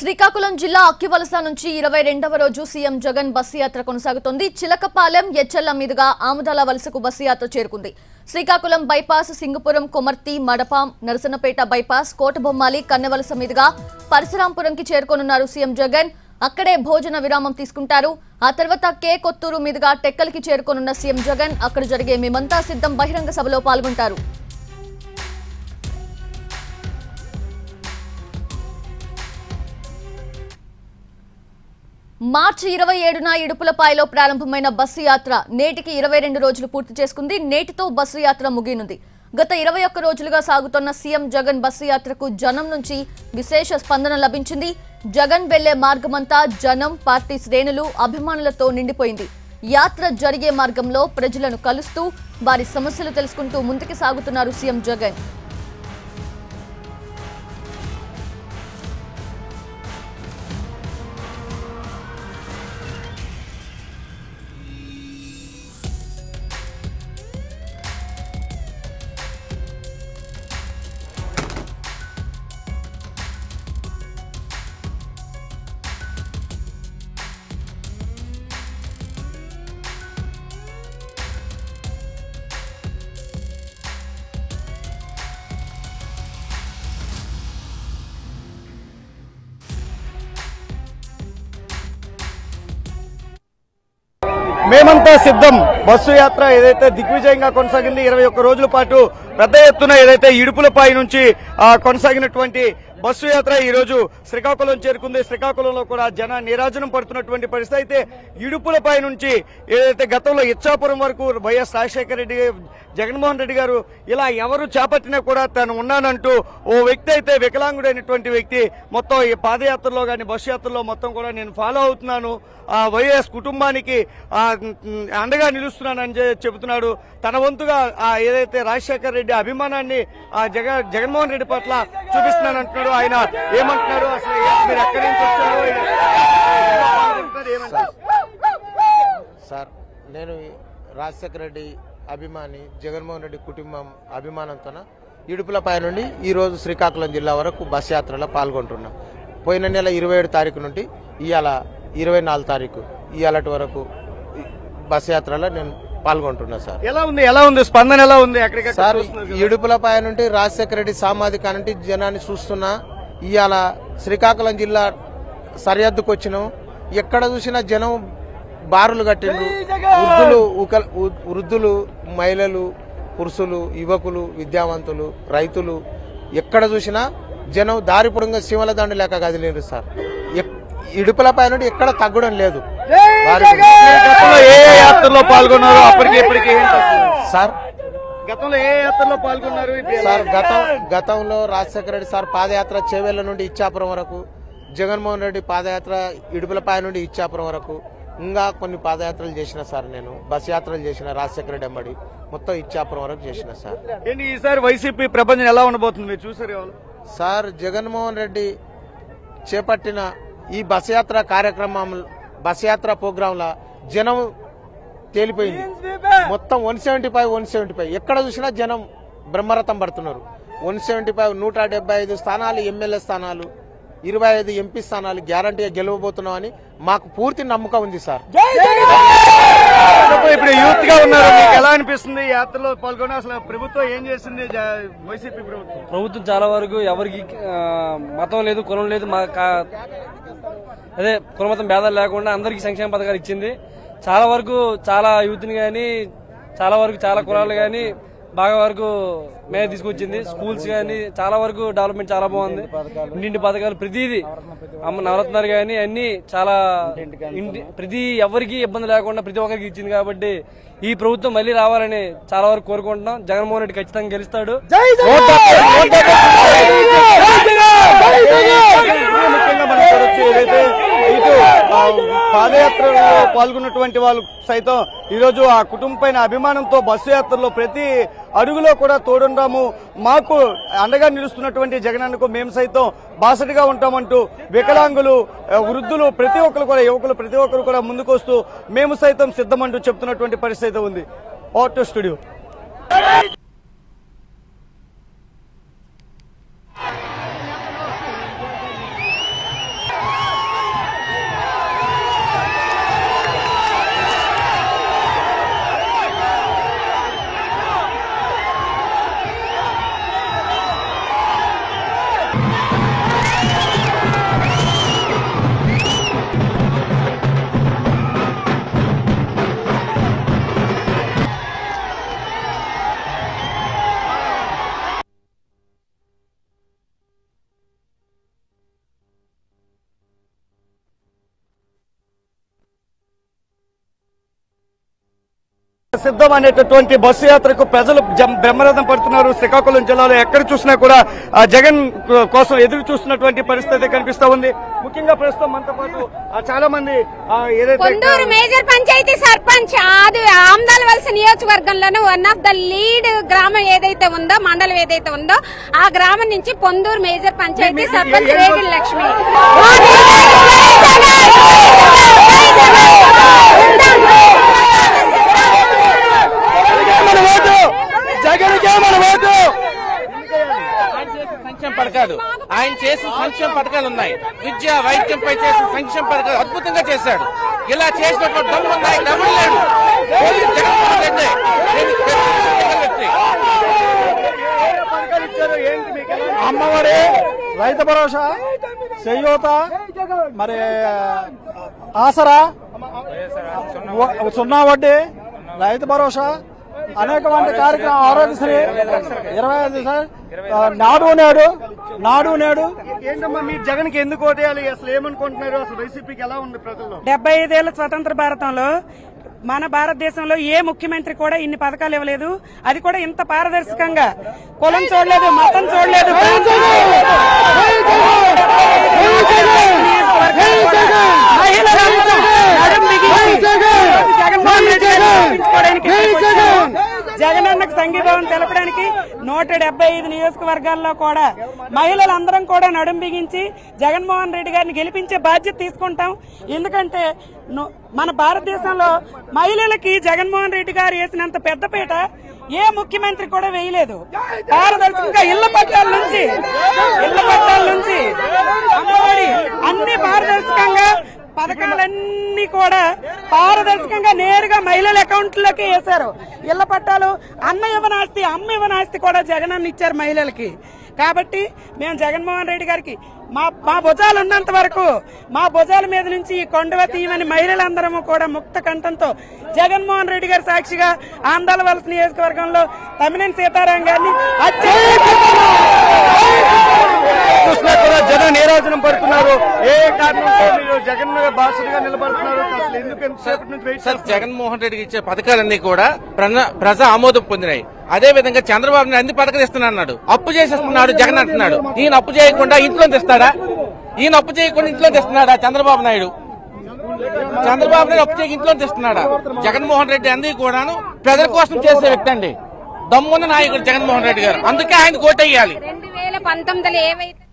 శ్రీకాకుళం జిల్లా అక్కివలస నుంచి ఇరవై రెండవ రోజు సీఎం జగన్ బస్సు యాత్ర కొనసాగుతోంది చిలకపాలెం ఎచ్చెల్ల మీదుగా ఆముదాల వలసకు బస్సు యాత్ర చేరుకుంది శ్రీకాకుళం బైపాస్ సింగపురం కొమర్తి మడపాం నరసన్నపేట బైపాస్ కోటబొమ్మాలి కన్నెవలస మీదుగా పరశురాంపురంకి చేరుకోనున్నారు సీఎం జగన్ అక్కడే భోజన విరామం తీసుకుంటారు ఆ తర్వాత కే కొత్తూరు మీదుగా టెక్కలికి చేరుకోనున్న సీఎం జగన్ అక్కడ జరిగే మేమంతా సిద్ధం బహిరంగ సభలో పాల్గొంటారు మార్చి ఇరవై ఏడున ఇడుపులపాయలో ప్రారంభమైన బస్సు యాత్ర నేటికి ఇరవై రెండు రోజులు పూర్తి చేసుకుంది నేటితో బస్సు యాత్ర ముగియనుంది గత ఇరవై ఒక్క రోజులుగా సాగుతున్న సీఎం జగన్ బస్సు యాత్రకు జనం నుంచి విశేష స్పందన లభించింది జగన్ వెళ్లే మార్గమంతా జనం పార్టీ శ్రేణులు అభిమానులతో నిండిపోయింది యాత్ర జరిగే మార్గంలో ప్రజలను కలుస్తూ వారి సమస్యలు తెలుసుకుంటూ ముందుకు సాగుతున్నారు సీఎం జగన్ మేమంతా సిద్ధం బస్సు యాత్ర ఏదైతే దిగ్విజయంగా కొనసాగింది ఇరవై ఒక్క రోజుల పాటు పెద్ద ఎత్తున ఏదైతే ఇడుపులపై నుంచి ఆ, కొనసాగినటువంటి బస్సు యాత్ర ఈ రోజు శ్రీకాకుళం చేరుకుంది శ్రీకాకుళంలో కూడా జన నీరాజనం పడుతున్నటువంటి పరిస్థితి అయితే ఇడుపులపై నుంచి ఏదైతే గతంలో ఇచ్చాపురం వరకు వైఎస్ రాజశేఖర రెడ్డి జగన్మోహన్ రెడ్డి గారు ఇలా ఎవరు చేపట్టినా కూడా తాను ఉన్నానంటూ ఓ వ్యక్తి అయితే వికలాంగుడైనటువంటి వ్యక్తి మొత్తం ఈ పాదయాత్రలో కానీ బస్సు యాత్రలో మొత్తం కూడా నేను ఫాలో అవుతున్నాను ఆ వైఎస్ కుటుంబానికి ఆ, ఉమ్, అండగా నిలుస్తున్నానని చె- చెబుతున్నాడు తన వంతుగా ఆ ఏదైతే రాజశేఖర రెడ్డి అభిమానాన్ని ఆ జగ జగన్మోహన్ రెడ్డి పట్ల చూపిస్తున్నాను అంటున్నాడు ఆయన ఏమంటున్నాడు అసలు ఏ- మీరు ఎక్కడి నుంచి వచ్చారు ఏమంటారు సార్ నేను రాజశేఖర రెడ్డి అభిమాని జగన్మోహన్ రెడ్డి కుటుంబం అభిమానంతోన ఇడుపులపై నుండి ఈరోజు శ్రీకాకుళం జిల్లా వరకు బస్ యాత్రలో పాల్గొంటున్నాం పోయిన నెల ఇరవై ఏడు తారీఖు నుండి ఇవాళ ఇరవై నాలుగు తారీఖు ఇవాళటి వరకు ఈ బస్ యాత్రలో నేను పాల్గొంటున్నా సార్ ఎలా ఉంది ఎలా ఉంది స్పందన ఎలా ఉంది ఎక్కడికి సార్ ఇడుపులపై నుండి రాజశేఖర రెడ్డి సామాజిక నుండి జనాన్ని చూస్తున్నా ఇవాళ శ్రీకాకుళం జిల్లా సరిహద్దుకు వచ్చినాం ఎక్కడ చూసినా జనం బారులు కట్టిండ్రు వృద్ధులు ఉకల్- ఉ- వృద్ధులు మహిళలు పురుషులు యువకులు విద్యావంతులు రైతులు ఎక్కడ చూసినా జనం దారి పొడుగా శివల దండు లేక కదిలేరు సార్ ఎక్- ఇడుపులపై నుండి ఎక్కడ తగ్గడం లేదు వారి- గతంలో ఏ ఏ యాత్రలో పాల్గొన్నారు అప్పటికి ఇప్పటికి ఏంటి అసలు? సార్ గతంలో ఏ యాత్రలో పాల్గొన్నారు ఇప్పుడు ఎలా? సార్ గతం గతంలో రాజశేఖర రెడ్డి సార్ పాదయాత్ర చేవేళ్ల నుండి ఇచ్చాపురం వరకు జగన్మోహన్ రెడ్డి పాదయాత్ర ఇడుపులపాయ నుండి ఇచ్చాపురం వరకు ఇంకా కొన్ని పాదయాత్రలు చేసిన సార్ నేను బస్ యాత్రలు చేసిన రాజశేఖర రెడ్డి అమ్మడి మొత్తం ఇచ్చాపురం వరకు చేసిన సార్ ఏంటి ఈసారి వైసీపీ ప్రపంచం ఎలా ఉండబోతుంది మీరు చూసారు ఎవరు సార్ జగన్మోహన్ రెడ్డి చేపట్టిన ఈ బస్ యాత్ర కార్యక్రమం బస్ యాత్ర ప్రోగ్రాంల జనం తేలిపోయింది మొత్తం one seventy five one seventy five ఎక్కడ చూసినా జనం బ్రహ్మరథం పడుతున్నారు వన్ సెవెంటీ ఫైవ్ నూట డెబ్బై ఐదు స్థానాలు ఎమ్మెల్యే స్థానాలు ఇరవై ఐదు ఎంపీ స్థానాలు గ్యారంటీగా గెలవబోతున్నామని మాకు పూర్తి నమ్మకం ఉంది సార్ ఇప్పుడు ఇప్పుడు యూత్ గా ఉన్నారు మీకు ఎలా అనిపిస్తుంది ఈ యాత్రలో పాల్గొని అసలు ప్రభుత్వం ఏం చేసింది జ- వైసీపీ ప్రభుత్వం ప్రభుత్వం చాలా వరకు ఎవరికి ఆ, మతం లేదు కులం లేదు మా కా- అదే కులమతం భేదాలు లేకుండా అందరికీ సంక్షేమ పథకాలు ఇచ్చింది చాలా వరకు చాలా యూత్ని కానీ చాలా వరకు చాలా కులాలు కానీ బాగా వరకు మీద తీసుకొచ్చింది స్కూల్స్ కానీ చాలా వరకు డెవలప్మెంట్ చాలా బాగుంది ఇంటింటి పథకాలు ప్రతిదీ అమ్మ నవరత్నాలు కానీ అన్ని చాలా ఇంటి ప్రతి ఎవరికి ఇబ్బంది లేకుండా ప్రతి ఒక్కరికి ఇచ్చింది కాబట్టి ఈ ప్రభుత్వం మళ్ళీ రావాలని చాలా వరకు కోరుకుంటున్నాం జగన్మోహన్ రెడ్డి ఖచ్చితంగా గెలుస్తాడు ముఖ్యంగా మనం చూడొచ్చు ఏదైతే ఇటు ఆ, పాదయాత్రలో పాల్గొన్నటువంటి వాళ్ళు సైతం ఈరోజు ఆ కుటుంబం పైన అభిమానంతో బస్సు యాత్రలో ప్రతి అడుగులో కూడా తోడుండాము మాకు అండగా నిలుస్తున్నటువంటి జగనన్నకు మేము సైతం బాసటిగా ఉంటామంటూ వికలాంగులు ఆ, వృద్ధులు ప్రతి ఒక్కరు కూడా యువకులు ప్రతి ఒక్కరు కూడా ముందుకొస్తూ మేము సైతం సిద్ధమంటూ చెప్తున్నటువంటి పరిస్థితి అయితే ఉంది ఆటో స్టూడియో సిద్ధం అనేటటువంటి బస్సు యాత్రకు ప్రజలు జం- బ్రహ్మరథం పడుతున్నారు శ్రీకాకుళం జిల్లాలో ఎక్కడ చూసినా కూడా ఆ, జగన్ కో- కోసం ఎదురు చూస్తున్నటువంటి పరిస్థితి కనిపిస్తా ఉంది ముఖ్యంగా ప్రస్తుతం మనతో పాటు ఆ, చాలా మంది ఆ, ఏదైతే కొండూరు మేజర్ పంచాయతీ సర్పంచ్ ఆది ఆమ్దాల వలస నియోజకవర్గంలోనే వన్ ఆఫ్ ద లీడ్ గ్రామం ఏదైతే ఉందో మండలం ఏదైతే ఉందో ఆ గ్రామం నుంచి పొందూరు మేజర్ పంచాయతీ మీ- సర్పంచ్ ఏ- ఏ- రేగిల్ లక్ష్మి మన ఓటు జగన్కే మన ఓటు ఆయన చేసిన సంక్షేమ పథకాలు ఆయన చేసిన సంక్షేమ పథకాలు ఉన్నాయి విద్య వైద్యంపై చేసిన సంక్షేమ పథకాలు అద్భుతంగా చేశాడు ఇలా చేసినటువంటి దమ్ము ఉన్నాయి ఎవరు లేడు ఓన్లీ జగన్మోహన్ రెడ్డి. దీనికి జగన్ వ్యక్తి. పథకాలు ఇచ్చారు ఏంటి మీకు ఎలా ఉంది? అమ్మఒడి రైతు భరోసా చేయూత మరి ఆసరా వ- సున్నా వడ్డీ రైతు భరోసా అనేకమంది కార్యక్రమం ఆరోగ్యశ్రీ ఇరవై ఐదు సార్ ఆ, నాడు నేడు నాడు నేడు ఏంటమ్మా మీరు జగన్ కి ఎందుకు ఓటేయాలి అసలు ఏమనుకుంటున్నారు అసలు వైసీపీకి ఎలా ఉంది ప్రజల్లో డెబ్బై ఐదేళ్ల స్వతంత్ర భారతంలో మన భారతదేశంలో ఏ ముఖ్యమంత్రి కూడా ఇన్ని పథకాలు ఇవ్వలేదు అది కూడా ఇంత పారదర్శకంగా కులం చూడలేదు మతం చూడలేదు ప్రాంతం చూడలేదు. మహిళలందరూ నడుం బిగించి జగన్మోహన్ రెడ్డి గారిని గెలిపించుకోవడానికి ఇక్కడికి వచ్చారు. జగనన్నకు సంఘీభావం తెలపడానికి నూట డెబ్బై ఐదు నియోజకవర్గాల్లో కూడా మహిళలందరం కూడా నడుం బిగించి జగన్మోహన్ రెడ్డి గారిని గెలిపించే బాధ్యత తీసుకుంటాం ఎందుకంటే ను- మన భారతదేశంలో మహిళలకి జగన్మోహన్ రెడ్డి గారు వేసినంత పెద్దపీట ఏ ముఖ్యమంత్రి కూడా వేయలేదు పారదర్శకంగా ఇళ్ల పట్టాల నుంచి ఇళ్ల పట్టాల నుంచి అమ్మఒడి అన్ని పారదర్శకంగా పథకాలన్నీ కూడా పారదర్శకంగా నేరుగా మహిళల అకౌంట్లోకి వేశారు ఇళ్ల పట్టాలు అన్న ఇవ్వనాస్తి అమ్మ ఇవ్వనాస్తి కూడా జగనన్న ఇచ్చారు మహిళలకి కాబట్టి మేము జగన్మోహన్ రెడ్డి గారికి మా మా భుజాలు ఉన్నంత వరకు మా భుజాల మీద నుంచి ఈ కొండవ తీయమని మహిళలందరము కూడా ముక్త కంఠంతో జగన్మోహన్ రెడ్డి గారి సాక్షిగా ఆంధ్రాల వలస నియోజకవర్గంలో తమ్మినేని సీతారాం గారిని అత్యంత చూసినా కూడా జనం నీరాజనం పడుతున్నారు ఏ కారణంతో మీరు జగన్ బాసుడిగా నిలబడుతున్నారు అసలు ఎందుకు ఎంతసేపటి నుంచి వెయిట్ సార్ జగన్మోహన్ రెడ్డికి ఇచ్చే పథకాలన్నీ కూడా ప్రజ- ప్రజా ఆమోదం పొందినాయి అదే విధంగా చంద్రబాబు నాయుడు అన్ని పథకాలు ఇస్తున్నా అన్నాడు అప్పు చేసేస్తున్నాడు జగన్ అంటున్నాడు ఈయన అప్పు చేయకుండా ఇంట్లో తెస్తాడా ఈయన అప్పు చేయకుండా ఇంట్లో తెస్తున్నాడా చంద్రబాబు నాయుడు చంద్రబాబు నాయుడు అప్పు చేయక ఇంట్లో తెస్తున్నాడా జగన్మోహన్ రెడ్డి అన్ని కూడాను ప్రజల కోసం చేసే వ్యక్తి అండి దమ్మున్న నాయకుడు జగన్మోహన్ రెడ్డి గారు అందుకే ఆయన కోటేయాలి రెండు వేల పంతొమ్మిదిలో ఏవైతే